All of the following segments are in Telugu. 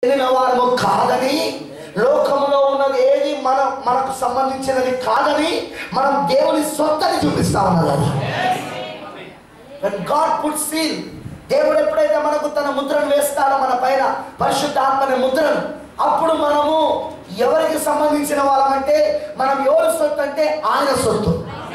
చెందిన వారము కాదని లోకంలో ఉన్నది ఏది మన మనకు సంబంధించినది కాదని మనం దేవుని సొత్తని చూపిస్తా ఉన్నది అది When God puts seal, దేవుడు ఎప్పుడైతే మనకు తన ముద్రను వేస్తాడో మన పైన పరిశుద్ధాత్మని ముద్రను అప్పుడు మనము ఎవరికి సంబంధించిన వాళ్ళమంటే మనం ఎవరి సొత్తు అంటే ఆయన సొత్తు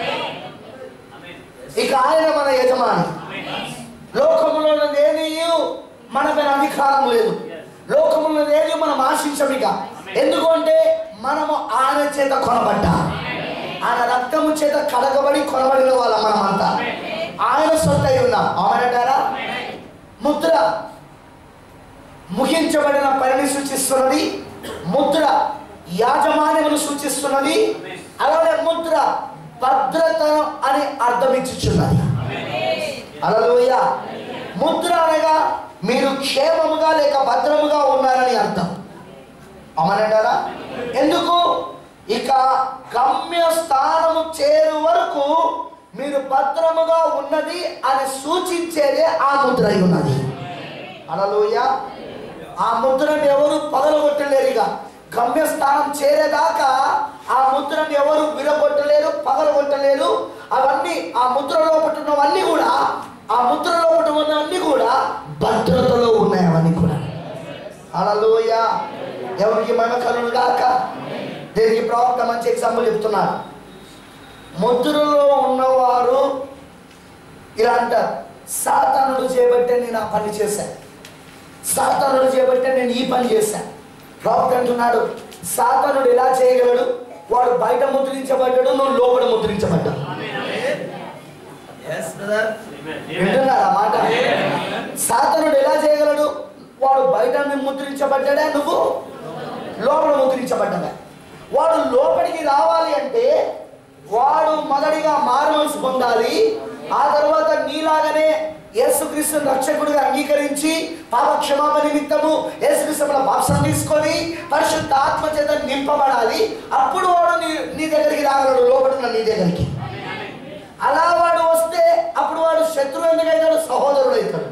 ఇక ఆయన మన యజమాని లోకములో ఏది మన మీద అధికారం లేదు లోకములో ఏది మనం ఆశించం ఇక ఎందుకంటే మనము ఆయన చేత కొనబడ్డా ఆయన రక్తము చేత కడగబడి కొనబడిన వాళ్ళం మనమంతా ఆయన సొంత అయి ఉన్నాం అవునంటారా ముద్ర ముగించబడిన పనిని సూచిస్తున్నది ముద్ర యాజమాన్యమును సూచిస్తున్నది అలానే ముద్ర భద్రత అని అర్థం ఇచ్చుచున్నది అలలోయ ముద్ర అనగా మీరు క్షేమముగా లేక భద్రముగా ఉన్నారని అర్థం అమనంటారా ఎందుకు ఇక గమ్య స్థానము చేరు వరకు మీరు భద్రముగా ఉన్నది అని సూచించేదే ఆ ముద్ర అయి ఉన్నది అలలోయ ఆ ముద్రను ఎవరు పగలగొట్టలేరు ఇక గమ్యస్థానం చేరేదాకా ఆ ముద్రను ఎవరు విరగొట్టలేరు పగలగొట్టలేరు అవన్నీ ఆ ముద్రలో పట్టున్నవన్నీ కూడా ఆ ముద్రలో పట్టున్నవన్నీ కూడా భద్రతలో ఉన్నాయి అవన్నీ కూడా అలలోయ ఎవరికి మన కలుడు దాకా దీనికి ప్రవక్త మంచి ఎగ్జాంపుల్ చెప్తున్నారు ముద్రలో ఉన్నవారు ఇలా అంటారు సాతానుడు చేపట్టే నేను ఆ పని చేశాను సాతానుడు చేపట్టే నేను ఈ పని చేశాను ప్రవక్త అంటున్నాడు సాతానుడు ఎలా చేయగలడు వాడు బయట ముద్రించబడ్డాడు నువ్వు లోపల ముద్రించబడ్డావు వింటున్నారా మాట సాతానుడు ఎలా చేయగలడు వాడు బయట ముద్రించబడ్డాడా నువ్వు లోపల ముద్రించబడ్డాడా వాడు లోపలికి రావాలి అంటే వాడు మొదటిగా మారుమనసు పొందాలి ఆ తర్వాత నీలాగానే యేసుక్రీస్తు రక్షకుడిగా అంగీకరించి పాప క్షమాపణ నిమిత్తము యేసుక్రీస్తుల బాప్సం తీసుకొని పరిశుద్ధ ఆత్మ చేత నింపబడాలి అప్పుడు వాడు నీ నీ దగ్గరికి రాగలడు లోపడున్న నీ దగ్గరికి అలా వాడు వస్తే అప్పుడు వాడు శత్రువు ఎందుకైతాడు సహోదరుడు అవుతాడు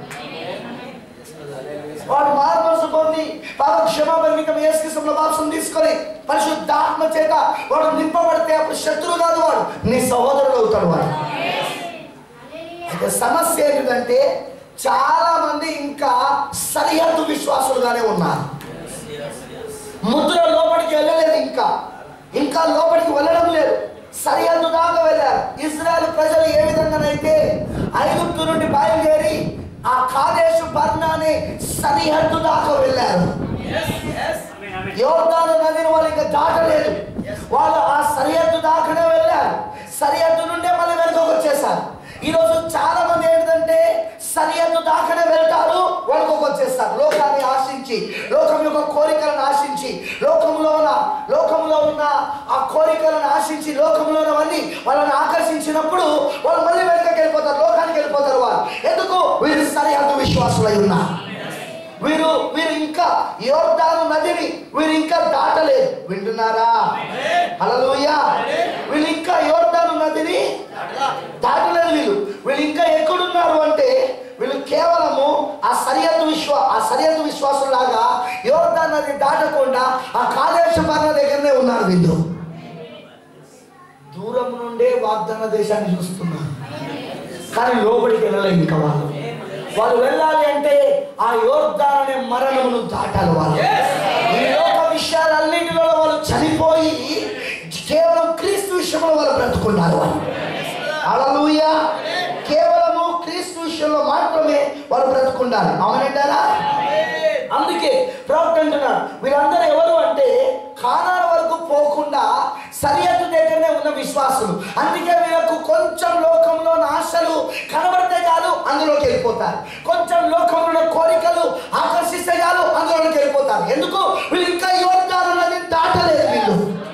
వాడు మార్మనసు పొంది పాప క్షమాపణ నిమిత్తం యేసుక్రీస్తుల బాప్సం తీసుకొని పరిశుద్ధాత్మ చేత వాడు నింపబడితే అప్పుడు శత్రువు కాదు వాడు నీ సహోదరుడు అవుతాడు వాడు అయితే సమస్య ఏంటంటే చాలా మంది ఇంకా సరిహద్దు విశ్వాసులుగానే ఉన్నారు ముద్ర లోపలికి వెళ్ళలేదు ఇంకా ఇంకా లోపలికి వెళ్ళడం లేదు సరిహద్దు దాకా వెళ్ళారు ఇజ్రాయెల్ ప్రజలు ఏ విధంగానైతే ఐగుప్తు నుండి బయలుదేరి ఆ కాదేశు బర్ణాన్ని సరిహద్దు దాకా వెళ్ళారు యోర్దాను నదిని వాళ్ళు ఇంకా దాటలేదు వాళ్ళు ఆ సరిహద్దు దాకానే వెళ్ళారు సరిహద్దు నుండే మళ్ళీ వెనుకకు వచ్చేసారు ఈరోజు చాలా మంది ఏంటంటే సరిహద్దు దాకానే వెళ్తారు వెనుకకు వచ్చేస్తారు లోకాన్ని ఆశించి లోకం యొక్క కోరికలను ఆశించి లోకంలో ఉన్న లోకంలో ఉన్న ఆ కోరికలను ఆశించి లోకంలో ఉన్నవన్నీ వాళ్ళని ఆకర్షించినప్పుడు వాళ్ళు మళ్ళీ వెనుకకి వెళ్ళిపోతారు లోకానికి వెళ్ళిపోతారు వాళ్ళు ఎందుకు వీరు సరిహద్దు విశ్వాసులై ఉన్నారు వీరు వీరు ఇంకా యోర్దాను నదిని వీరు ఇంకా దాటలేదు వింటున్నారా హల్లెలూయా వీళ్ళు ఇంకా యోర్దాను నదిని దాటలేదు వీళ్ళు వీళ్ళు ఇంకా ఎక్కడున్నారు అంటే వీళ్ళు కేవలము ఆ సరిహద్దు విశ్వ ఆ సరిహద్దు విశ్వాసులాగా యోర్దాన్ నది దాటకుండా ఆ కాళేశ పర్ణ దగ్గరనే ఉన్నారు వీళ్ళు దూరం నుండే వాగ్దాన దేశాన్ని చూస్తున్నారు కానీ లోపలికి వెళ్ళలేదు ఇంకా వాళ్ళు వాళ్ళు వెళ్ళాలి అంటే ఆ యోర్దాన్ అనే మరణమును దాటాలి వాళ్ళు ఈ లోక విషయాలన్నింటిలో వాళ్ళు చనిపోయి కేవలం క్రీస్తు విషయంలో వాళ్ళు బ్రతుకున్నారు వాళ్ళు అలలుయ కేవలము క్రీస్తు విషయంలో మాత్రమే వాళ్ళు బ్రతుకుండాలి అవునంటారా అందుకే ప్రవక్త అంటున్నారు వీళ్ళందరూ ఎవరు అంటే కానాల వరకు పోకుండా సరిహద్దు దగ్గరనే ఉన్న విశ్వాసులు అందుకే వీళ్ళకు కొంచెం లోకంలో ఆశలు కనబడితే చాలు అందులోకి వెళ్ళిపోతారు కొంచెం లోకంలో ఉన్న కోరికలు ఆకర్షిస్తే చాలు అందులోకి వెళ్ళిపోతారు ఎందుకు వీళ్ళు ఇంకా యోగ్యాలు నది దాటలేదు వీళ్ళు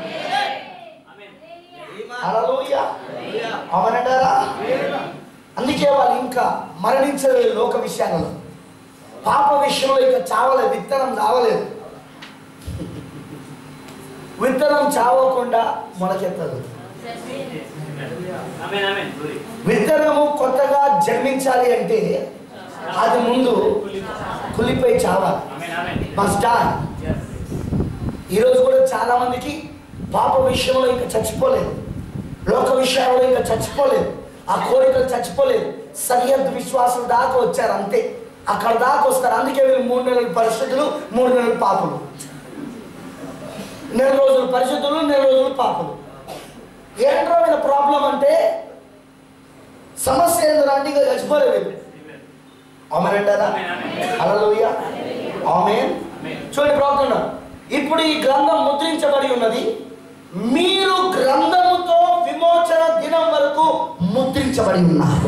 హల్లెలూయా అవునంటారా అందుకే వాళ్ళు ఇంకా మరణించలేదు లోక విషయాలలో పాప విషయంలో ఇక చావలేదు విత్తనం చావలేదు విత్తనం చావకుండా మొలకెత్తదు విత్తనము కొత్తగా జన్మించాలి అంటే అది ముందు కులిపై చావాలి మస్ట్ డై ఈరోజు కూడా చాలా మందికి పాప విషయంలో ఇంకా చచ్చిపోలేదు లోక విషయాల్లో ఇంకా చచ్చిపోలేదు ఆ కోరికలు చచ్చిపోలేదు సరిహద్దు విశ్వాసం దాకా వచ్చారు అంతే అక్కడ దాకా వస్తారు అందుకే వీళ్ళు మూడు నెలల పరిస్థితులు మూడు నెలల పాపలు నెల రోజులు పరిశుద్ధులు నెల రోజులు పాపలు ఏంట్రో వీళ్ళ ప్రాబ్లం అంటే సమస్య ఏంటంటే ఇంకా చచ్చిపోలేదు వీళ్ళు ఆమెనంటారా అలలోయ ఆమెన్ చూడండి ప్రార్థన ఇప్పుడు ఈ గ్రంథం ముద్రించబడి ఉన్నది మీరు గ్రంథముతో విమోచన దినం వరకు ముద్రించబడి ఉన్నారు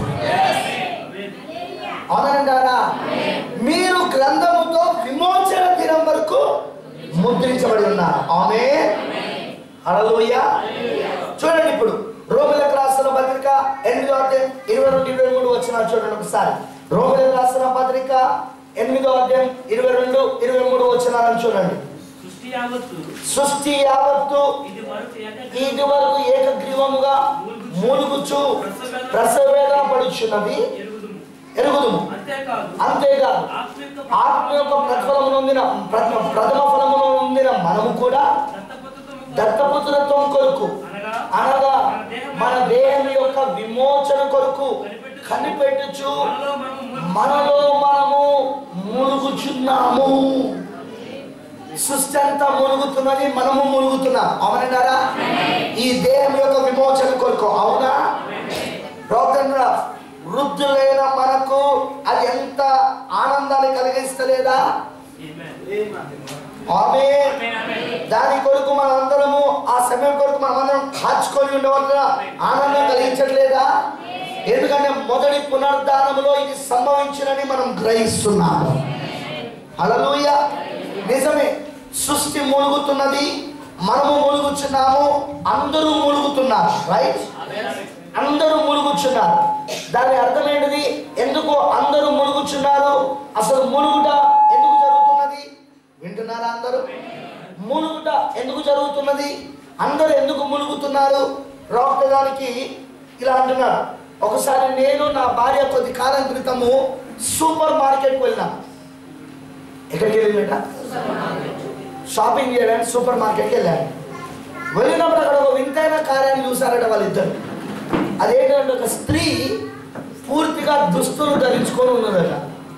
అవునంటారా మీరు గ్రంథముతో విమోచన దినం వరకు ముద్రించబడి ఉన్నారు ఆమె అలలోయ చూడండి ఇప్పుడు రోమిలకు రాసిన పత్రిక ఎనిమిదో అధ్యాయం ఇరవై రెండు ఇరవై మూడు వచ్చిన చూడండి ఒకసారి రోమిలకు రాసిన పత్రిక ఎనిమిదో అధ్యాయం ఇరవై రెండు ఇరవై మూడు వచ్చినారని చూడండి సృష్టి యావత్తు సృష్టి యావత్తు ఇది వరకు ఏక ఇది వరకు ఏకగ్రీవముగా మూలుగుచ్చు ప్రసవేద పడుచున్నది ఎరుగుదుము ఎరుగుదుము అంతేకాదు అంతేకాదు ఆత్మ యొక్క ఆత్మ యొక్క ప్రతిఫలము నొందిన ప్రథమ ప్రథమ ఫలమును నొందిన మనము కూడా దత్తపుత్రత్వము దత్తపుత్రత్వం కొరకు అనగా అనగా మన దేహం యొక్క విమోచన కొరకు కనిపెట్టుచు మనలో మనము మనలో మనము మునుగుచున్నాము సృష్టి అంతా మునుగుతున్నది మనము మునుగుతున్నాం అవునంటారా ఈ దేహం యొక్క విమోచన కొరకు అవునా రోగంగా వృద్ధులైన మనకు అది ఎంత ఆనందాన్ని కలిగిస్తలేదా ఆమె దాని కొరకు మనందరము ఆ సమయం కొరకు మనమందరం కాచుకొని ఉండవలన ఆనందం కలిగించట్లేదా ఎందుకంటే మొదటి పునరుద్ధానములో ఇది సంభవించినని మనం గ్రహిస్తున్నాము అలలుయ నిజమే సృష్టి మునుగుతున్నది మనము మునుగుచున్నాము అందరూ మునుగుతున్నారు రైట్ అందరూ మునుగుచున్నారు దాని అర్థం ఏంటిది ఎందుకు అందరూ మునుగుచున్నారు అసలు మునుగుట ఎందుకు జరుగుతున్నది వింటున్నారా అందరూ మునుగుట ఎందుకు జరుగుతున్నది అందరూ ఎందుకు మునుగుతున్నారు రావడానికి ఇలా అంటున్నారు ఒకసారి నేను నా భార్య కొద్ది కాలం క్రితము సూపర్ మార్కెట్కి వెళ్ళినా ఎక్కడికి వెళ్ళిందట షాపింగ్ చేయడానికి సూపర్ మార్కెట్కి వెళ్ళాను వెళ్ళినప్పుడు అక్కడ ఒక వింతైన కార్యాన్ని చూసారట వాళ్ళిద్దరు అదేంటంటే ఒక స్త్రీ పూర్తిగా దుస్తులు ధరించుకొని ఉన్నదట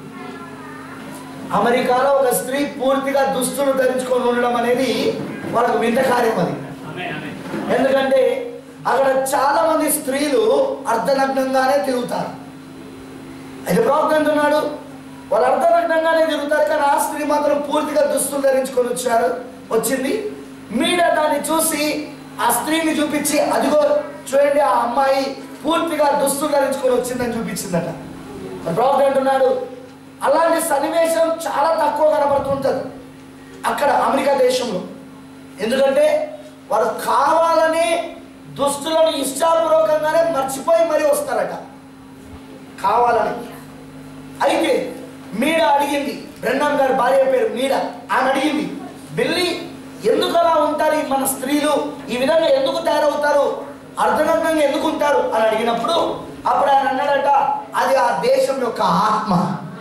అమెరికాలో ఒక స్త్రీ పూర్తిగా దుస్తులు ధరించుకొని ఉండడం అనేది వాళ్ళకు వింత కార్యం అది ఎందుకంటే అక్కడ చాలా మంది స్త్రీలు అర్ధనగ్నంగానే తిరుగుతారు అయితే ప్రవక్త అంటున్నాడు వాళ్ళు అర్ధనగ్నంగానే తిరుగుతారు కానీ ఆ స్త్రీ మాత్రం పూర్తిగా దుస్తులు ధరించుకొని వచ్చారు వచ్చింది మీడియా దాన్ని చూసి ఆ స్త్రీని చూపించి అదిగో చూడండి ఆ అమ్మాయి పూర్తిగా దుస్తులు ధరించుకొని వచ్చిందని చూపించిందట మరి ప్రవక్త అంటున్నాడు అలాంటి సన్నివేశం చాలా తక్కువ కనబడుతుంటుంది అక్కడ అమెరికా దేశంలో ఎందుకంటే వారు కావాలని దుస్తులను ఇష్టాపూర్వకంగానే మర్చిపోయి మరీ వస్తారట కావాలని అయితే మీడ అడిగింది బ్రెండం గారి భార్య పేరు మీడ ఆమె అడిగింది బిల్లి ఎందుకు అలా ఉంటారు ఈ మన స్త్రీలు ఈ విధంగా ఎందుకు తయారవుతారు అర్ధనగ్నంగా ఎందుకు ఉంటారు అని అడిగినప్పుడు అప్పుడు ఆయన అన్నాడట అది ఆ దేశం యొక్క ఆత్మ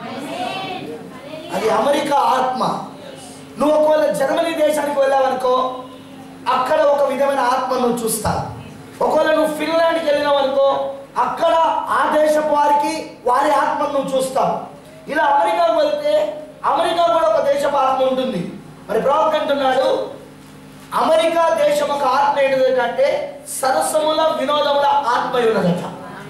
అది అమెరికా ఆత్మ నువ్వు ఒకవేళ జర్మనీ దేశానికి వెళ్ళావనుకో అక్కడ ఒక విధమైన ఆత్మ నువ్వు చూస్తావు ఒకవేళ నువ్వు ఫిన్లాండ్కి వెళ్ళినావు అనుకో అక్కడ ఆ దేశపు వారికి వారి ఆత్మను నువ్వు చూస్తావు ఇలా అమెరికాకు వెళ్తే అమెరికా కూడా ఒక దేశపు ఆత్మ ఉంటుంది మరి ప్రవక్త అంటున్నాడు అమెరికా దేశం ఒక ఆత్మ ఏంటంటే సరసముల వినోదముల ఆత్మ ఉన్నదట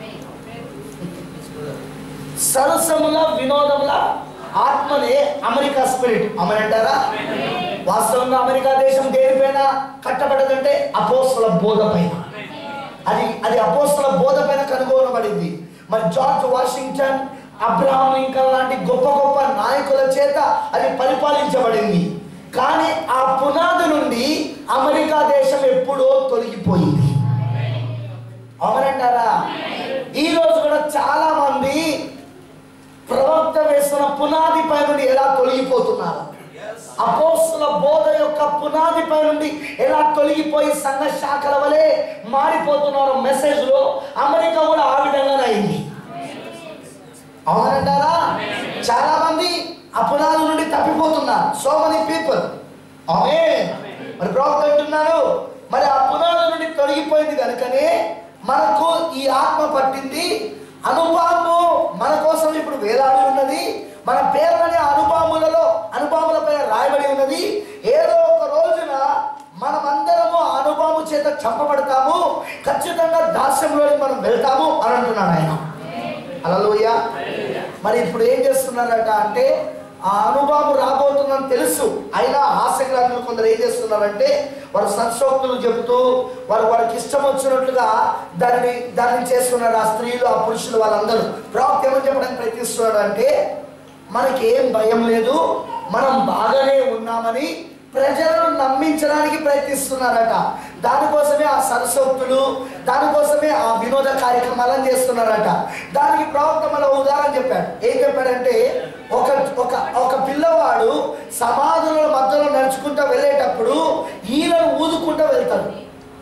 సరసముల వినోదముల ఆత్మనే అమెరికా స్పిరిట్ అమరంటారా వాస్తవంగా అమెరికా దేశం దేనిపైన కట్టబడ్డదంటే అపోస్తుల బోధ పైన అది అది అపోస్తుల బోధ పైన కనుగొనబడింది మరి జార్జ్ వాషింగ్టన్ అబ్రహాం లింకన్ లాంటి గొప్ప గొప్ప నాయకుల చేత అది పరిపాలించబడింది కానీ ఆ పునాది నుండి అమెరికా దేశం ఎప్పుడో తొలగిపోయింది అవునంటారా ఈ రోజు కూడా చాలా మంది ప్రవక్త వేస్తున్న పునాది పై నుండి ఎలా తొలగిపోతున్నారు అపోస్తుల బోధ యొక్క పునాది పై నుండి ఎలా తొలగిపోయి సంఘ శాఖల వలె మారిపోతున్నారు మెసేజ్ లో అమెరికా కూడా ఆ విధంగానే అయింది అవునంటారా చాలా మంది ఆ పునాది నుండి తప్పిపోతున్నారు సో మెనీ పీపుల్ ఆమె మరి ప్రవక్త అంటున్నాడు మరి ఆ పునాది నుండి తొలగిపోయింది కనుకనే మనకు ఈ ఆత్మ పట్టింది అనుపాము మన కోసం ఇప్పుడు వేలాడి ఉన్నది మన పేర్లని అనుపాములలో అనుపాములపై రాయబడి ఉన్నది ఏదో ఒక రోజున మనమందరము ఆ అనుభవం చేత చంపబడతాము ఖచ్చితంగా దాస్యంలోకి మనం వెళ్తాము అని అంటున్నాడు ఆయన అలలోయ మరి ఇప్పుడు ఏం చేస్తున్నారట అంటే ఆ అనుభవం రాబోతుందని తెలుసు అయినా ఆశగ్రాహులు కొందరు ఏం చేస్తున్నారంటే వారు సత్సోక్తులు చెబుతూ వారు వారికి ఇష్టం వచ్చినట్లుగా దాన్ని దాన్ని చేస్తున్నారు ఆ స్త్రీలు ఆ పురుషులు వాళ్ళందరూ ప్రవక్త ఏమని చెప్పడానికి ప్రయత్నిస్తున్నాడు అంటే మనకి ఏం భయం లేదు మనం బాగానే ఉన్నామని ప్రజలను నమ్మించడానికి ప్రయత్నిస్తున్నారట దానికోసమే ఆ సరసోక్తులు దానికోసమే ఆ వినోద కార్యక్రమాలను చేస్తున్నారట దానికి ప్రవక్త మన ఉదాహరణ చెప్పాడు ఏం చెప్పాడంటే ఒక ఒక ఒక పిల్లవాడు సమాధుల మధ్యలో నడుచుకుంటూ వెళ్ళేటప్పుడు ఈయనను ఊదుకుంటూ వెళ్తాడు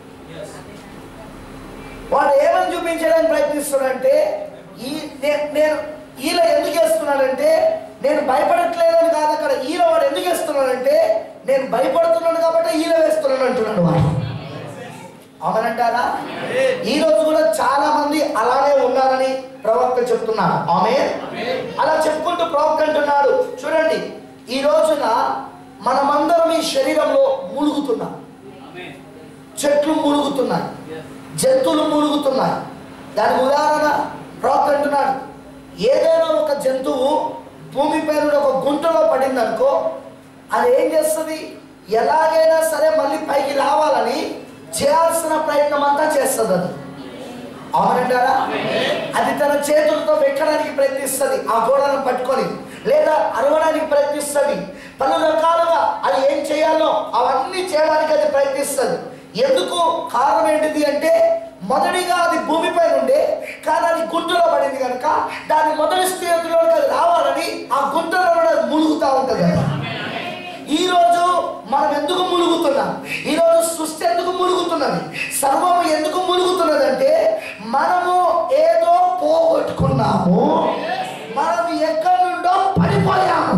వాడు ఏమని చూపించడానికి ప్రయత్నిస్తున్నాడంటే ఈ నే- నేను ఈల ఎందుకు వేస్తున్నాడంటే నేను భయపడట్లేదని కాదు అక్కడ ఈల వాడు ఎందుకు వేస్తున్నాడంటే నేను భయపడుతున్నాను కాబట్టి ఈల వేస్తున్నాను అంటున్నాడు వాడు అవునంటారా ఈ రోజు కూడా చాలా మంది అలానే ఉన్నారని ప్రవక్త చెప్తున్నారు ఆమె అలా చెప్పుకుంటూ ప్రవక్త అంటున్నాడు చూడండి ఈ రోజున మనమందరం ఈ శరీరంలో ములుగుతున్నాం ఆమేన్. చెట్లు ములుగుతున్నాయి జంతువులు ములుగుతున్నాయి దానికి ఉదాహరణ ప్రవక్త అంటున్నాడు ఏదైనా ఒక జంతువు భూమిపై నుండి ఒక గుంటలో పడిందనుకో అది ఏం చేస్తుంది ఎలాగైనా సరే మళ్ళీ పైకి రావాలని చేయాల్సిన ప్రయత్నం అంతా చేస్తుంది అది అవునంటారా అది తన చేతులతో వెక్కడానికి ప్రయత్నిస్తుంది ఆ గోడను పట్టుకొని లేదా అరవడానికి ప్రయత్నిస్తుంది పలు రకాలుగా అది ఏం చేయాలో అవన్నీ చేయడానికి అది ప్రయత్నిస్తుంది ఎందుకు కారణం ఏంటిది అంటే మొదటిగా అది భూమిపై ఉండే కానీ అది గుంటలో పడింది కనుక దాని మొదటి స్థితిలోకి అది రావాలని ఆ గుంటలో కూడా అది మునుగుతూ ఉంటుంది కదా ఈ రోజు మనం ఎందుకు మునుగుతున్నాం ఈ రోజు సృష్టి ఎందుకు మునుగుతున్నది సర్వము ఎందుకు మునుగుతున్నది అంటే మనము ఏదో పోగొట్టుకున్నాము మనం ఎక్కడి నుండో పడిపోయాము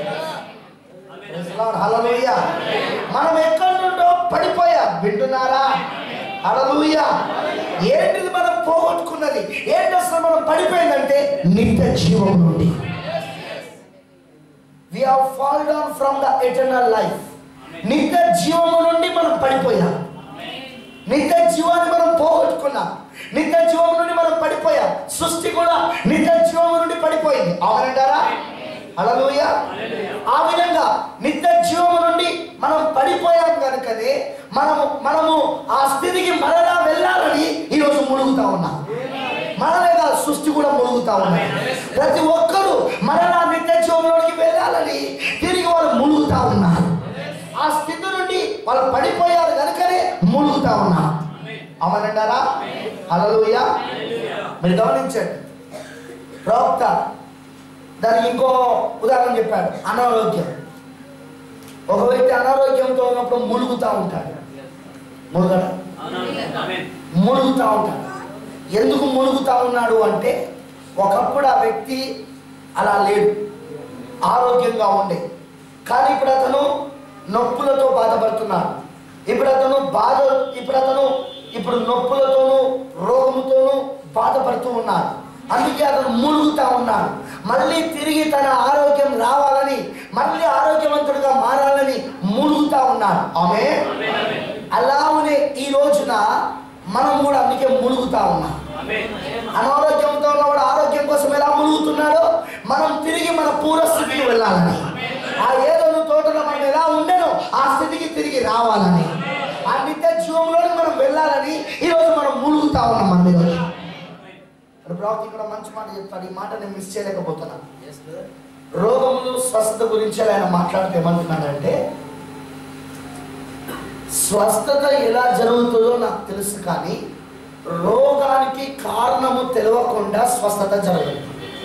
హల్లెలూయా మనం ఎక్కడి నుండో పడిపోయాం వింటున్నారా హల్లెలూయా ఏంటిది మనం పోగొట్టుకున్నది ఏంటి అసలు మనం పడిపోయిందంటే నిత్య జీవం నుండి we have fall down from the eternal life నిత్య జీవము నుండి మనం పడిపోయాం నిత్య జీవాన్ని మనం పోగొట్టుకున్నాం నిత్య జీవం నుండి మనం పడిపోయాం సృష్టి కూడా నిత్య జీవం నుండి పడిపోయింది అవునంటారా అలలుయ ఆ విధంగా నిత్య జీవము నుండి మనం పడిపోయాం కనుకనే మనము మనము ఆ స్థితికి మరలా వెళ్ళాలని ఈరోజు మునుగుతా ఉన్నాం మనమే కాదు సృష్టి కూడా మునుగుతా ఉన్నాయి ప్రతి ఒక్కరూ మరలా నిత్య జీవంలోకి వెళ్ళాలని తిరిగి వాళ్ళు మునుగుతా ఉన్నారు ఆ స్థితి నుండి వాళ్ళు పడిపోయారు కనుకనే మునుగుతా ఉన్నారు అవునంటారా అలలుయ మీరు గమనించండి ప్రవక్త దానికి ఇంకో ఉదాహరణ చెప్పాడు అనారోగ్యం ఒక వ్యక్తి అనారోగ్యంతో ఉన్నప్పుడు మునుగుతూ ఉంటాడు మునుగడం ఆమేన్. మునుగుతూ ఉంటాడు ఎందుకు మునుగుతా ఉన్నాడు అంటే ఒకప్పుడు ఆ వ్యక్తి అలా లేడు ఆరోగ్యంగా ఉండే కానీ ఇప్పుడు అతను నొప్పులతో బాధపడుతున్నాడు ఇప్పుడు అతను బాధ ఇప్పుడు అతను ఇప్పుడు నొప్పులతోనూ రోగముతోనూ బాధపడుతూ ఉన్నాడు అందుకే అతను మునుగుతా ఉన్నాడు మళ్ళీ తిరిగి తన ఆరోగ్యం రావాలని మళ్ళీ ఆరోగ్యవంతుడిగా మారాలని మునుగుతా ఉన్నాడు ఆమె అలానే ఈ రోజున మనం కూడా అందుకే మునుగుతా ఉన్నాం ఆమేన్. అనారోగ్యంతో ఉన్నవాడు ఆరోగ్యం కోసం ఎలా మునుగుతున్నాడో మనం తిరిగి మన పూర్వస్థితికి వెళ్ళాలని ఆ ఏదోను తోటలో మనం ఎలా ఉండేనో ఆ స్థితికి తిరిగి రావాలని ఆ నిత్య జీవంలోకి మనం వెళ్ళాలని ఈరోజు మనం మునుగుతా ఉన్నాం మనం ఈరోజు మరి ప్రవక్త ఇక్కడ మంచి మాట చెప్తాడు ఈ మాట నేను మిస్ చేయలేకపోతున్నాను రోగములు స్వస్థత గురించి ఆయన మాట్లాడితే ఏమంటున్నాడంటే స్వస్థత ఎలా జరుగుతుందో నాకు తెలుసు కానీ రోగానికి కారణము తెలియకుండా స్వస్థత జరగదు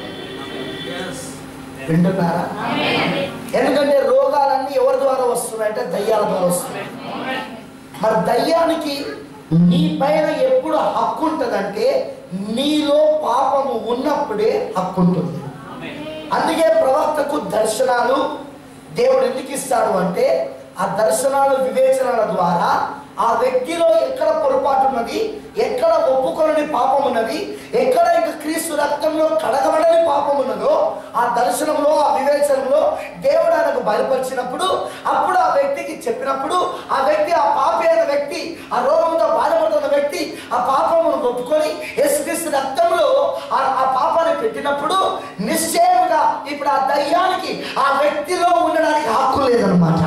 వింటున్నారా ఎందుకంటే రోగాలన్నీ ఎవరి ద్వారా వస్తున్నాయంటే దయ్యాల ద్వారా వస్తున్నాయి మరి దయ్యానికి నీ పైన ఎప్పుడు హక్కు ఉంటుందంటే నీలో పాపము ఉన్నప్పుడే హక్కు ఉంటుంది ఆమేన్. అందుకే ప్రవక్తకు దర్శనాలు దేవుడు ఎందుకు ఇస్తాడు అంటే ఆ దర్శనాలు వివేచనల ద్వారా ఆ వ్యక్తిలో ఎక్కడ పొరపాటు ఉన్నది ఎక్కడ ఒప్పుకొనని పాపం ఉన్నది ఎక్కడ ఇంక క్రీస్తు రక్తంలో కడగబడని పాపం ఉన్నదో ఆ దర్శనంలో ఆ వివేచనలో దేవుడు ఆయనకు బయలుపరిచినప్పుడు అప్పుడు ఆ వ్యక్తికి చెప్పినప్పుడు ఆ వ్యక్తి ఆ పాపి అయిన వ్యక్తి ఆ రోగంతో బాధపడుతున్న వ్యక్తి ఆ పాపమును ఒప్పుకొని యేసుక్రీస్తు రక్తంలో ఆ ఆ పాపాన్ని పెట్టినప్పుడు నిశ్చయముగా ఇప్పుడు ఆ దయ్యానికి ఆ వ్యక్తిలో ఉండడానికి హక్కు లేదనమాట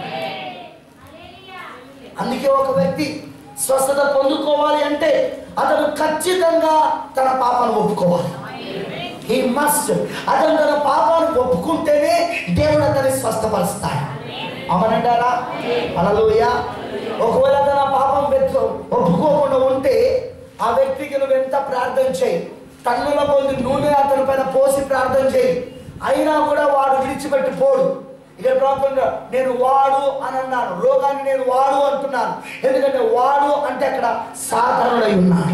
అందుకే ఒక వ్యక్తి స్వస్థత పొందుకోవాలి అంటే అతను ఖచ్చితంగా తన పాపను ఒప్పుకోవాలి హీ మస్ట్ అతను తన పాపాన్ని ఒప్పుకుంటేనే దేవుడు అతన్ని స్వస్థపరుస్తాడు అవునంటారా అలలోయ ఒకవేళ తన పాపం వెతు ఒప్పుకోకుండా ఉంటే ఆ వ్యక్తికి నువ్వు ఎంత ప్రార్థన చేయి తన్నుల కొద్ది నూనె అతని పైన పోసి ప్రార్థన చేయి అయినా కూడా వాడు విడిచిపెట్టి పోడు ఇక్కడ ప్రాంతంలో నేను వాడు అని అన్నాను రోగాన్ని నేను వాడు అంటున్నాను ఎందుకంటే వాడు అంటే అక్కడ సాధారణుడై ఉన్నాడు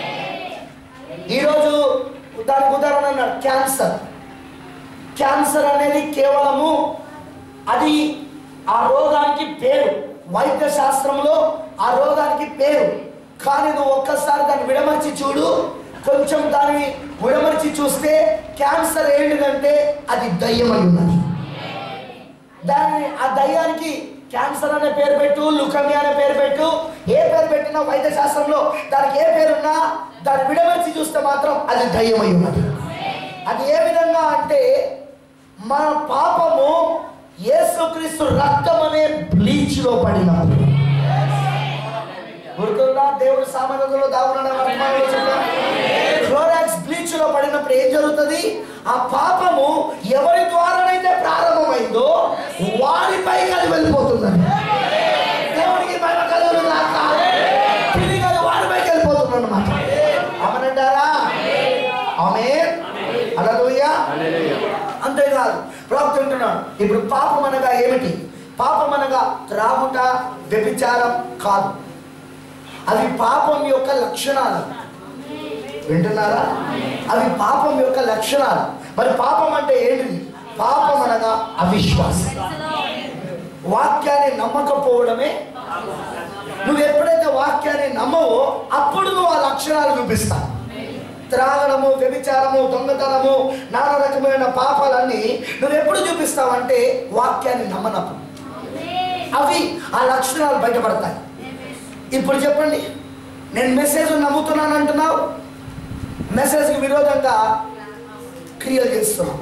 ఈరోజు దానికి ఉదాహరణ అన్నాడు క్యాన్సర్ క్యాన్సర్ అనేది కేవలము అది ఆ రోగానికి పేరు వైద్య శాస్త్రంలో ఆ రోగానికి పేరు కానీ నువ్వు ఒక్కసారి దాన్ని విడమర్చి చూడు కొంచెం దాన్ని విడమర్చి చూస్తే క్యాన్సర్ ఏంటిదంటే అది దయ్యమై ఉన్నది దాన్ని ఆ దయ్యానికి క్యాన్సర్ అనే పేరు పెట్టు లుకమి అనే పేరు పెట్టు ఏ పేరు పెట్టినా వైద్య శాస్త్రంలో దానికి ఏ పేరున్నా దాన్ని విడమర్చి చూస్తే మాత్రం అది దయ్యమై ఉన్నది అది ఏ విధంగా అంటే మన పాపము యేసుక్రీస్తు రక్తం అనే బ్లీచ్ లో పడినప్పుడు గుర్తుందా దేవుడు సామాన్యంలో దాగున్నాడు క్లోరాక్స్ బ్లీచ్ లో పడినప్పుడు ఏం జరుగుతుంది ఆ పాపము ఎవరి ద్వారానైతే ప్రారంభమైందో వారిపైకి అది వెళ్ళిపోతుందండి దేవుడికి మహిమ కలుగును గాక. తిరిగి అది వారిపైకి వెళ్ళిపోతుంది అనమాట అమనంటారా ఆమె అలలోయ అంతేకాదు ప్రవక్త అంటున్నాడు ఇప్పుడు పాపం అనగా ఏమిటి పాపం అనగా త్రాగుట వ్యభిచారం కాదు అవి పాపం యొక్క లక్షణాలు వింటున్నారా అవి పాపం యొక్క లక్షణాలు మరి పాపం అంటే ఏంటిది పాపం అనగా అవిశ్వాసం వాక్యాన్ని నమ్మకపోవడమే నువ్వు ఎప్పుడైతే వాక్యాన్ని నమ్మవో అప్పుడు నువ్వు ఆ లక్షణాలు చూపిస్తావు త్రాగడము వ్యభిచారము దొంగతనము నానా రకమైన పాపాలన్నీ నువ్వు ఎప్పుడు చూపిస్తావంటే వాక్యాన్ని నమ్మనప్పుడు అవి ఆ లక్షణాలు బయటపడతాయి ఇప్పుడు చెప్పండి నేను మెసేజ్ నమ్ముతున్నాను అంటున్నావు మెసేజ్కి విరోధంగా క్రియలు చేస్తున్నావు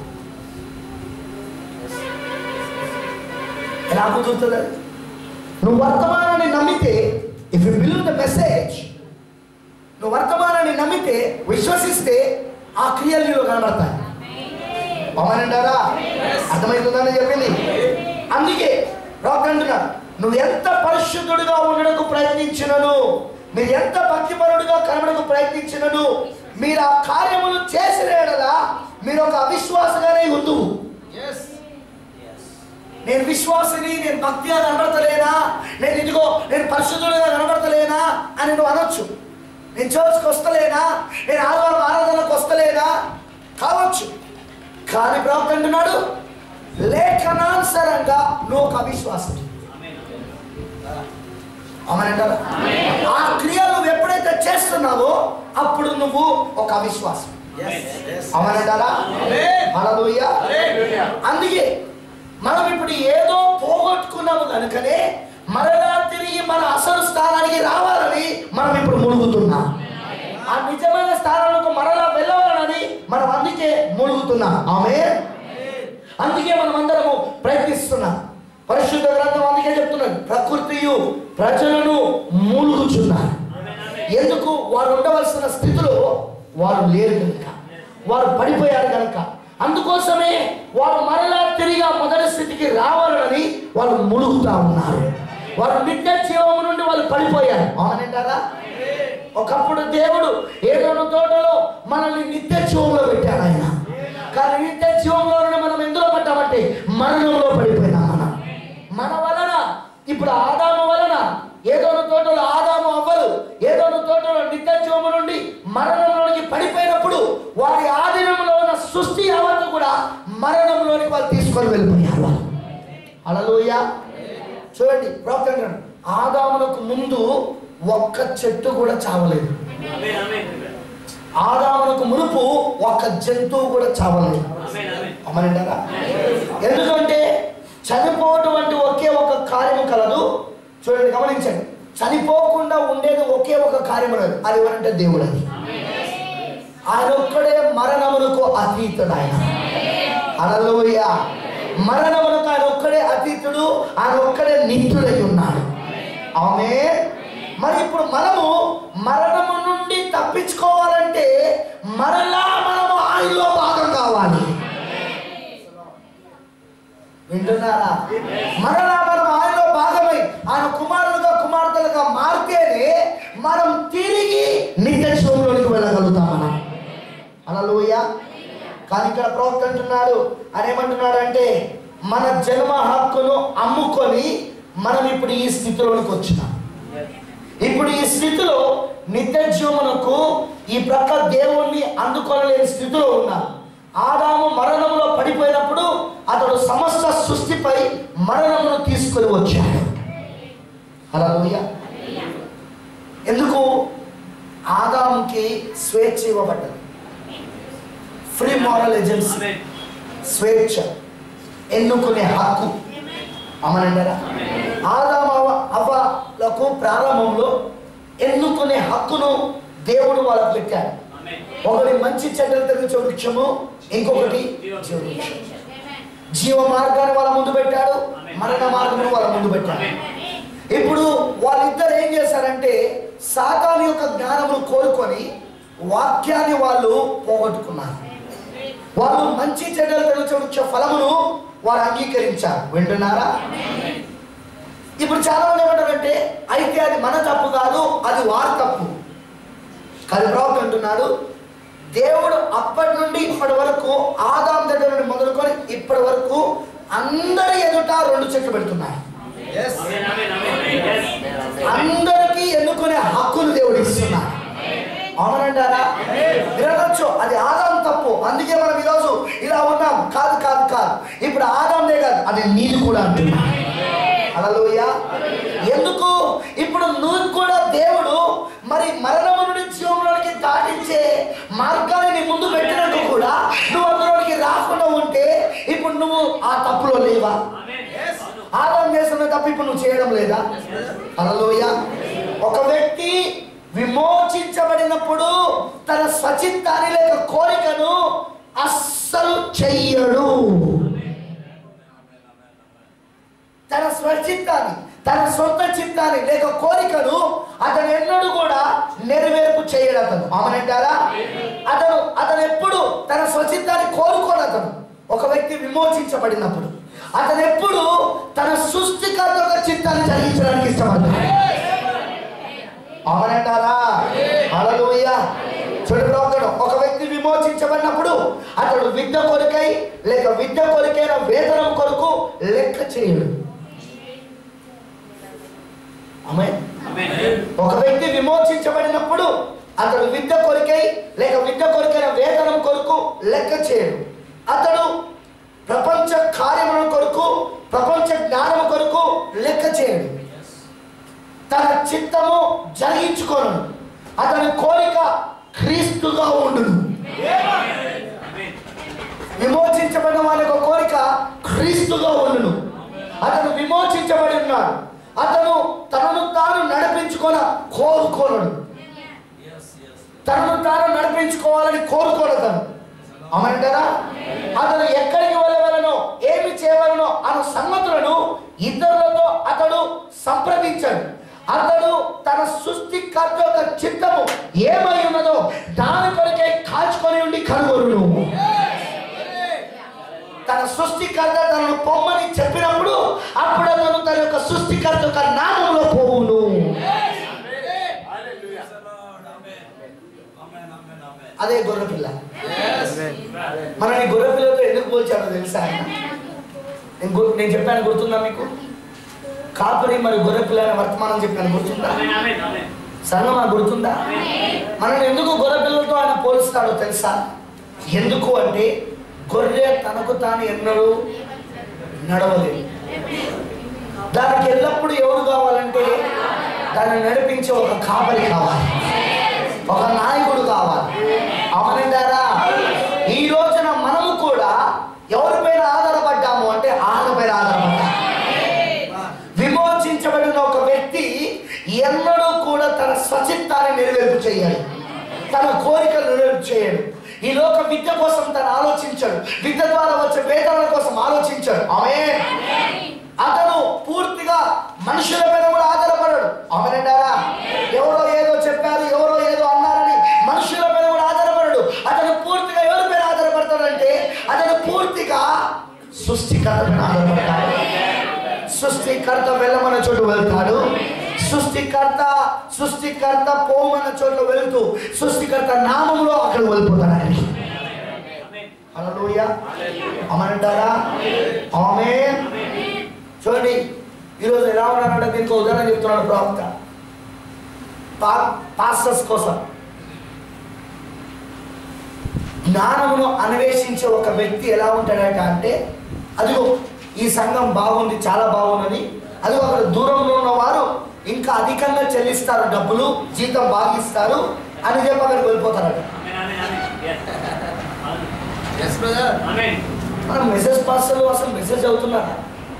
ఎలా కుదురుతుంది అది? నువ్వు వర్తమానాన్ని నమ్మితే if you believe the message నువ్వు వర్తమానాన్ని నమ్మితే విశ్వసిస్తే ఆ క్రియలు నీలో కనబడతాయి అవునంటారా అర్థమవుతుందని చెప్పింది అందుకే రాక్ అంటున్నాడు నువ్వు ఎంత పరిశుద్ధుడిగా ఉండడానికి ప్రయత్నించినను మీరు ఎంత భక్తిపరుడుగా కనబడకు ప్రయత్నించినను మీరు ఆ కార్యములు చేసిన ఎడలా మీరు ఒక అవిశ్వాసగానే ఉండు నేను విశ్వాసిని నేను భక్తిగా కనబడతలేనా నేను ఇదిగో నేను పరిశుద్ధుడిగా కనబడతలేనా అని నువ్వు అనొచ్చు నేను చర్చ్కి వస్తలేనా నేను ఆదివారం ఆరాధనకు వస్తలేనా కావచ్చు కానీ ప్రవక్త అంటున్నాడు లేఖనానుసారంగా నువ్వు ఒక అవిశ్వాసం అవునంటారా ఆ క్రియలు నువ్వు ఎప్పుడైతే చేస్తున్నావో అప్పుడు నువ్వు ఒక అవిశ్వాసం అవునంటారా హల్లెలూయా అందుకే మనం ఇప్పుడు ఏదో పోగొట్టుకున్నాము కనుకనే మరలా తిరిగి మన అసలు స్థానానికి రావాలని మనం ఇప్పుడు మునుగుతున్నాం ఆ నిజమైన స్థానాలకు మరలా వెళ్ళవాలని మనం అందుకే మునుగుతున్నాం ఆమె అందుకే మనం అందరము ప్రయత్నిస్తున్నాం పరిశుద్ధ గ్రంథం అందుకే చెప్తున్నాడు ప్రకృతియు ప్రజలను మూలుగుచున్నారు ఎందుకు వారు ఉండవలసిన స్థితిలో వారు లేరు కనుక వారు పడిపోయారు కనుక అందుకోసమే వారు మరలా తిరిగి ఆ మొదటి స్థితికి రావాలని వాళ్ళు మునుగుతా ఉన్నారు వారు నిత్య జీవము నుండి వాళ్ళు పడిపోయారు అవునంటారా ఒకప్పుడు దేవుడు ఏదో తోటలో మనల్ని నిత్య జీవంలో పెట్టాడు ఆయన కానీ నిత్య జీవంలో నుండి మనం ఎందులో పడ్డామంటే మరణంలో పడిపోయినాం మనం మన వలన ఇప్పుడు ఆదాము వలన ఏదో తోటలో ఆదాము అవ్వలు ఏదో తోటలో నిత్య జీవము నుండి మరణంలోనికి పడిపోయినప్పుడు వారి ఆధీనంలో ఉన్న సృష్టి యావత్తు కూడా తీసుకొని వెళ్ళిపోయారు వాళ్ళు అలలోయ చూడండి ప్రవక్త అంటాడు, ఆదామునకు ముందు ఒక్క చెట్టు కూడా చావలేదు ఆమేన్ ఆమేన్ ఆదామునకు మునుపు ఒక్క జంతువు కూడా చావలేదు ఆమేన్ ఆమేన్ అమనంటారా ఎందుకంటే చనిపోవటం అంటే ఒకే ఒక కార్యము కలదు చూడండి గమనించండి చనిపోకుండా ఉండేది ఒకే ఒక కార్యము లేదు అది ఎవరంటే దేవుడు అది ఆయన ఒక్కడే మరణమునకు అతీతుడు ఆయన అలలోయ మరణమునకు ఆయన ఒక్కడే అతీతుడు ఆయన ఒక్కడే నిత్యుడై ఉన్నాడు ఆమె మరి ఇప్పుడు మనము మరణము నుండి తప్పించుకోవాలంటే మరలా మనము ఆయనలో భాగం కావాలి వింటున్నారా మరలా మనం ఆయనలో భాగమై ఆయన కుమారులుగా కుమార్తెలుగా మారితేనే మనం తిరిగి నిత్య జీవంలోనికి వెళ్ళగలుగుతాం మనం అలలోయ కానీ ఇక్కడ ప్రవక్త అంటున్నాడు ఆయన ఏమంటున్నాడు అంటే మన జన్మ హక్కును అమ్ముకొని మనం ఇప్పుడు ఈ స్థితిలోనికి వచ్చినాం ఇప్పుడు ఈ స్థితిలో నిత్య జీవమునకు ఈ ప్రక్క దేవుణ్ణి అందుకోలేని స్థితిలో ఉన్నాం ఆదాము మరణంలో పడిపోయినప్పుడు అతడు సమస్త సృష్టిపై మరణమును తీసుకొని వచ్చాడు అలా ఎందుకు ఆదాముకి స్వేచ్ఛ ఇవ్వబడ్డది ఫ్రీ మారల్ ఏజెన్సీ ఆమేన్ స్వేచ్ఛ ఎన్నుకునే హక్కు అమనంటారా ఆదాము అవ్వ అవ్వలకు ప్రారంభంలో ఎన్నుకునే హక్కును దేవుడు వాళ్ళకు పెట్టాడు ఆమేన్ ఒకటి మంచి చెడ్డలు తెలిసే వృక్షము ఇంకొకటి జీవ వృక్షం జీవ మార్గాన్ని వాళ్ళ ముందు పెట్టాడు మరణ మార్గమును వాళ్ళ ముందు పెట్టాడు ఇప్పుడు వాళ్ళిద్దరు ఏం చేశారంటే సాతాను యొక్క జ్ఞానమును కోరుకొని వాక్యాన్ని వాళ్ళు పోగొట్టుకున్నారు వాళ్ళు మంచి చెడ్డలు తెలిసే వృక్ష ఫలమును వారు అంగీకరించారు వింటున్నారా ఇప్పుడు చాలా మంది ఏమంటారంటే అయితే అది మన తప్పు కాదు అది వారి తప్పు కానీ ప్రవక్త అంటున్నాడు దేవుడు అప్పటి నుండి ఇప్పటి వరకు ఆదాం దగ్గర నుండి మొదలుకొని ఇప్పటి వరకు అందరి ఎదుట రెండు చెట్లు పెడుతున్నాడు ఆమేన్ ఆమేన్ ఆమేన్ yes అందరికీ ఎన్నుకునే హక్కును దేవుడు ఇస్తున్నాడు అవునంటారా వినవచ్చు అది ఆదాం తప్పు అందుకే మనం ఈరోజు ఇలా ఉన్నాం కాదు కాదు కాదు ఇప్పుడు ఆదాందే కాదు అది నీళ్ళు కూడా అంటున్నా అలలోయ ఎందుకు ఇప్పుడు నువ్వు కూడా దేవుడు మరి మరణము నుండి జీవంలోనికి దాటించే మార్గాన్ని నీ ముందు పెట్టినట్టు కూడా నువ్వు అందులోనికి రాకుండా ఉంటే ఇప్పుడు నువ్వు ఆ తప్పులో లేవా ఆమేన్ అవును ఆదాం చేస్తున్న తప్పు ఇప్పుడు నువ్వు చేయడం లేదా అలలోయ ఒక వ్యక్తి విమోచించబడినప్పుడు తన స్వచిత్తాన్ని లేక కోరికను అస్సలు చెయ్యడు తన స్వచిత్తాన్ని తన సొంత చిత్తాన్ని లేక కోరికను అతను ఎన్నడూ కూడా నెరవేర్పు చేయడు అతను అవునంటారా అతను అతను ఎప్పుడు తన స్వచిత్తాన్ని కోరుకోడు అతను ఒక వ్యక్తి విమోచించబడినప్పుడు అతను ఎప్పుడు తన సృష్టికర్త యొక్క చిత్తాన్ని జరిగించడానికి ఇష్టపడతాడు అవునంటారా అలలుయ్య చూడు ప్రవక్తడు ఒక వ్యక్తి విమోచించబడినప్పుడు అతడు విద్య కొరకై లేక విద్య కొరకైన వేతనం కొరకు లెక్క చేయడు ఆమె ఆమేన్ ఒక వ్యక్తి విమోచించబడినప్పుడు అతడు విద్య కొరికై లేక విద్య కొరికైన వేతనం కొరకు లెక్క చేయడు అతడు ప్రపంచ కార్యముల కొరకు ప్రపంచ జ్ఞానం కొరకు లెక్క చేయడు తన చిత్తము జరిగించుకోను అతని కోరిక క్రీస్తుగా ఉండును ఆమేన్ విమోచించబడిన వారి యొక్క కోరిక క్రీస్తుగా ఉండును అతను విమోచించబడి ఉన్నాడు అతను తనను తాను నడిపించుకొన కోరుకోనడు తనను తాను నడిపించుకోవాలని కోరుకోడు అతను అమంటారా అతను ఎక్కడికి వెళ్ళవలనో ఏమి చేయవలనో అన్న సంగతులను ఇతరులతో అతడు సంప్రదించాడు అతడు తన సృష్టికర్త యొక్క చిత్తము ఏమై ఉన్నదో దాని కొరకే కాచుకొని ఉండి కనుగొరును తన సృష్టికర్త తనను పొమ్మని చెప్పినప్పుడు అప్పుడు అతను తన యొక్క సృష్టికర్త యొక్క నామంలో పోవును అదే గొర్రెపిల్ల మన ఈ గొర్రెపిల్లతో ఎందుకు పోల్చాడో తెలుసా ఆయన నేను గు- నేను చెప్పాను గుర్తుందా మీకు కాపరి మరి గొర్రెపిల్ల అనే వర్తమానం చెప్పాను గుర్తుందా ఆమేన్ ఆమేన్ ఆమేన్ సంగమా గుర్తుందా మనల్ని ఎందుకు గొర్రె పిల్లలతో ఆయన పోలుస్తాడో తెలుసా ఎందుకు అంటే గొర్రె తనకు తాను ఎన్నడూ నడవలేదు దానికి ఎల్లప్పుడూ ఎవరు కావాలంటే దాన్ని నడిపించే ఒక కాపరి కావాలి ఒక నాయకుడు కావాలి అవునంటారా ఈ రోజున మనము కూడా ఎవరిపైన ఆధారపడ్డాము అంటే ఆడపైన ఆధారపడ్డాము విమోచించబడిన ఒక వ్యక్తి ఎన్నడూ కూడా తన స్వచిత్తాన్ని నెరవేర్పు చేయాలి తన కోరికలు నెరవేర్పు చేయడు ఈ లోక విద్య కోసం తను ఆలోచించాడు విద్య ద్వారా వచ్చే వేతనాల కోసం ఆలోచించాడు ఆమె అతను పూర్తిగా మనుషుల మీద కూడా ఆధారపడాడు ఆమెనంటారా ఎవరో ఏదో చెప్పారు ఎవరో ఏదో అన్నారని మనుషుల మీద కూడా ఆధారపడాడు అతను పూర్తిగా ఎవరి మీద ఆధారపడతాడంటే అతను పూర్తిగా సృష్టికర్త మీద ఆధారపడతాడు సృష్టికర్త వెళ్ళమన్న చోటు వెళ్తాడు సృష్టికర్త సృష్టికర్త పోమన్న చోట్ల వెళ్తూ సృష్టికర్త నామంలో అక్కడ వెళ్ళిపోతాడు ఆయనకి హల్లెలూయా అమనంటారా ఆమె చూడండి ఈరోజు ఎలా ఉన్నారంటే దీనికి ఉదాహరణ చెప్తున్నాడు ప్రవక్త పా పాస్టర్స్ కోసం జ్ఞానమును అన్వేషించే ఒక వ్యక్తి ఎలా ఉంటాడట అంటే అదిగో ఈ సంఘం బాగుంది చాలా బాగున్నది అదిగో అక్కడ దూరంలో ఉన్నవారు ఇంకా అధికంగా చెల్లిస్తారు డబ్బులు జీతం బాగా ఇస్తారు అని చెప్పి అక్కడికి వెళ్ళిపోతారట ఎస్ బ్రదర్ మన మెసేజ్ పాస్టర్లు అసలు మెసేజ్ అవుతున్నారా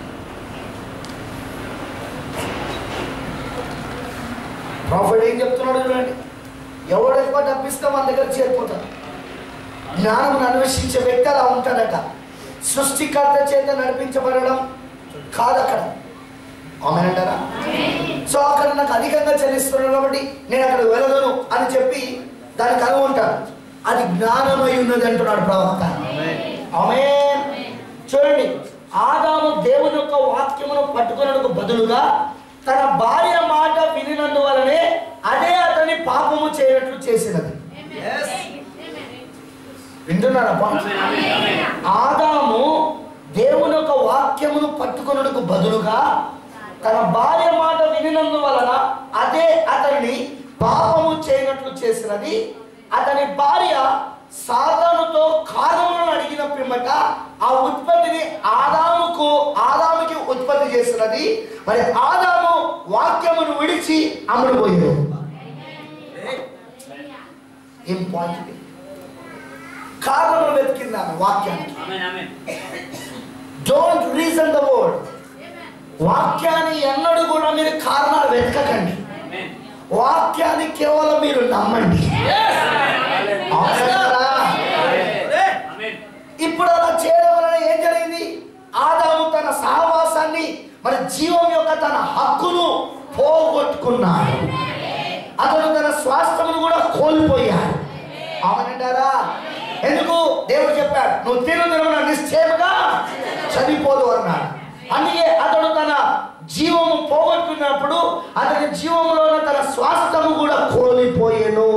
ప్రాఫిట్ ఏం చెప్తున్నాడు చూడండి ఎవడు ఎక్కువ డబ్బిస్తే మన దగ్గర చేరిపోతాడు జ్ఞానం అన్వేషించే వ్యక్తి అలా ఉంటాడట సృష్టికర్త చేత నడిపించబడడం కాదు అక్కడ ఆమెనంటారా సో అక్కడ నాకు అధికంగా చెల్లిస్తున్నాడు కాబట్టి నేను అక్కడ వెళ్ళను అని చెప్పి దానికి అనుకుంటాను అది జ్ఞానమై ఉన్నది అంటున్నాడు ప్రవక్త ఆమె చూడండి ఆదాము దేవుని యొక్క వాక్యమును పట్టుకున్నకు బదులుగా తన భార్య మాట వినినందువలనే అదే అతని పాపము చేయనట్లు చేసినది ఎస్ వింటున్నారా పాపం? ఆదాము దేవుని యొక్క వాక్యమును పట్టుకొనుటకు బదులుగా తన భార్య మాట వినినందువలన అదే అతనిని పాపము చేయనట్లు చేసినది అతని భార్య సాతానుతో కారణములను అడిగిన పిమ్మట ఆ ఉత్పత్తిని ఆదాముకు ఆదాముకి ఉత్పత్తి చేసినది మరి ఆదాము వాక్యమును విడిచి అమ్ముడుపోయాడు ఏం పాయింట్ ఇది? కారణములు వెతికింది ఆమె వాక్యానికి డోంట్ రీజన్ ద వర్డ్ వాక్యాన్ని ఎన్నడూ కూడా మీరు కారణాలు వెతకకండి వాక్యాన్ని కేవలం మీరు నమ్మండి అవునా? ఇప్పుడు అలా చేయడం వలన ఏం జరిగింది ఆదాము తన సహవాసాన్ని మరి జీవం యొక్క తన హక్కును పోగొట్టుకున్నాడు అతను తన స్వాస్థ్యమును కూడా కోల్పోయాడు అవునంటారా ఎందుకు దేవుడు చెప్పాడు నువ్వు తిను తినమున నిశ్చయముగా చనిపోదు అన్నాడు అందుకే అతడు తన జీవము పోగొట్టుకున్నప్పుడు అతని జీవంలో ఉన్న తన స్వాస్థ్యము కూడా కోల్పోయేను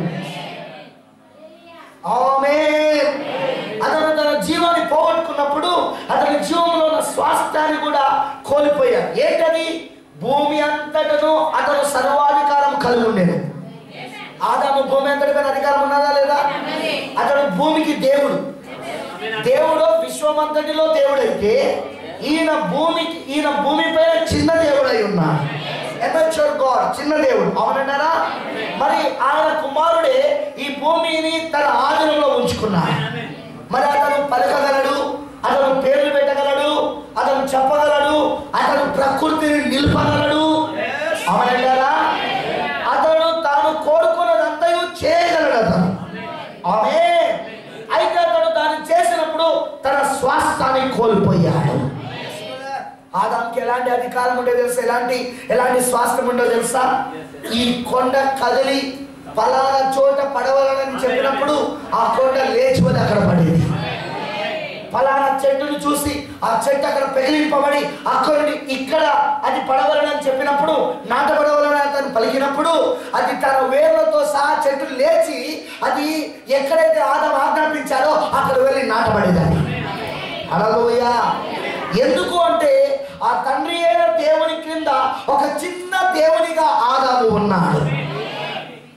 ఆమేన్. అతను తన జీవాన్ని పోగొట్టుకున్నప్పుడు అతని జీవంలో ఉన్న స్వాస్థ్యాన్ని కూడా కోల్పోయాడు ఏంటది భూమి అంతటను అతను సర్వాధికారం కలిగి ఉండేది ఆదాము భూమి అంతటిపైన అధికారం ఉన్నదా లేదా అతడు భూమికి దేవుడు దేవుడు విశ్వమంతటిలో దేవుడైతే ఈయన భూమికి ఈయన భూమిపైన చిన్న దేవుడై ఉన్నాడు ఎమర్చర్ గాడ్ చిన్న దేవుడు అవునంటారా మరి ఆయన కుమారుడే ఈ భూమిని తన ఆధీనంలో ఉంచుకున్నాడు మరి అతను పలకగలడు అతను పేర్లు పెట్టగలడు అతను చెప్పగలడు అతను ప్రకృతిని నిలపగలడు అవునంటారా అతను తాను కోరుకున్నదంతయు చేయగలడు అతను ఆమె అయితే అతడు దాన్ని చేసినప్పుడు తన స్వాస్థాన్ని కోల్పోయాడు ఆదాంకి ఎలాంటి అధికారం ఉండేది తెలుసా ఎలాంటి ఎలాంటి స్వాస్థ్యం ఉండదో తెలుసా ఈ కొండ కదిలి పలానా చోట పడవలని చెప్పినప్పుడు ఆ కొండ లేచిపోతే అక్కడ పడేది ఫలానా చెట్టును చూసి ఆ చెట్టు అక్కడ పెగిలింపబడి అక్కడ నుండి ఇక్కడ అది పడవలని అని చెప్పినప్పుడు నాటపడవలని అతను పలికినప్పుడు అది తన వేర్లతో సహా చెట్టు లేచి అది ఎక్కడైతే ఆదం ఆజ్ఞాపించారో అక్కడ వెళ్ళి నాటబడేదాన్ని అలలోయ ఎందుకు అంటే ఆ తండ్రి అయిన దేవుని క్రింద ఒక చిన్న దేవునిగా ఆదాము ఉన్నాడు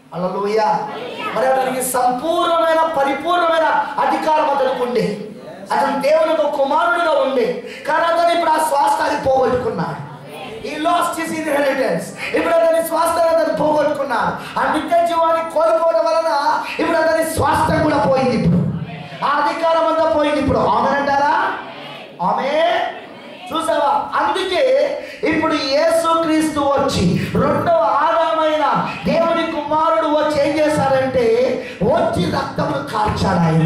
అలలోయ మరి అతనికి సంపూర్ణమైన పరిపూర్ణమైన అధికారం అతనికి ఉండే అతను దేవునికి ఒక కుమారుడుగా ఉండి కానీ అతను ఇప్పుడు ఆ స్వాస్థాన్ని పోగొట్టుకున్నాడు ఈ లాస్ట్ హిస్ ఇన్హెరిటెన్స్ ఇప్పుడు అతని స్వాస్థాన్ని అతను పోగొట్టుకున్నాడు ఆ నిత్య జీవాన్ని కోల్పోవడం వలన ఇప్పుడు అతని స్వాస్థ్యం కూడా పోయింది ఇప్పుడు ఆ అధికారం అంతా పోయింది ఇప్పుడు ఆమె అంటారా ఆమె చూసావా అందుకే ఇప్పుడు యేసుక్రీస్తు వచ్చి రెండవ ఆదామైన దేవుని కుమారుడు వచ్చి ఏం చేశారంటే వచ్చి రక్తము కార్చాడు ఆయన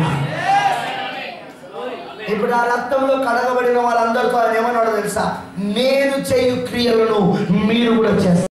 ఇప్పుడు ఆ రక్తంలో కడగబడిన వాళ్ళందరితో ఆయన ఏమన్నాడో తెలుసా నేను చేయు క్రియలను మీరు కూడా చేస్తారు